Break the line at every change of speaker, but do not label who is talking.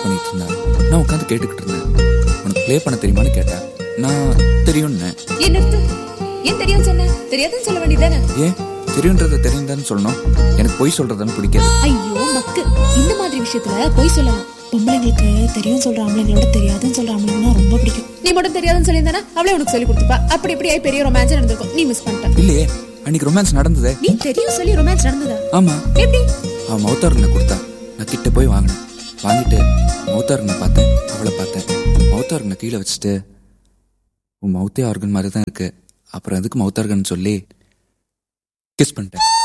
பண்ணிட்டு இருந்தா நான் உட்காந்து கேட்டுக்கிட்டு இருந்தேன் உனக்கு ப்ளே பண்ண தெரியுமான்னு கேட்டேன் நான் தெரியும்னு
என்ன அர்த்தம்? ஏன் தெரியும் சொன்ன தெரியாதுன்னு சொல்ல வேண்டியதானே
ஏன் தெரியுன்றத தெரியுதான்னு சொல்லணும் எனக்கு பொய் சொல்றதுன்னு பிடிக்காது
ஐயோ மக்கு இந்த மாதிரி விஷயத்துல போய் சொல்லலாம்
பொம்பளைங்களுக்கு தெரியும் சொல்ற ஆம்பளைங்களோட தெரியாதுன்னு சொல்ற ஆம்பளைங்கன்னா ரொம்ப பிடிக்கும்
நீ மட்டும் தெரியாதுன்னு சொல்லியிருந்தானா அவளே உனக்கு சொல்லி கொடுத்துப்பா அப்படி இப்படி ஆயி பெரிய ரொமான்ஸ் நடந்திருக்கும் நீ மிஸ் பண்ணிட்ட
இல்லையே அன்னைக்கு ரொமான்ஸ் நடந்ததே
நீ தெரியும் சொல்லி ரொமான்ஸ் நடந்ததா
ஆமா
எப்படி
அவன் மௌத்தாரனை கொடுத்தா நான் கிட்ட போய் வாங்கினேன் வாங்கிட்டு மௌத்தாரனை பார்த்தேன் அவளை பார்த்தேன் மௌத்தாரனை கீழே வச்சுட்டு உன் மௌத்தே ஆர்கன் மாதிரி தான் இருக்கு அப்புறம் எதுக்கு மௌத்தார்கன் சொல்லி கிஸ் பண்ணிட்டேன்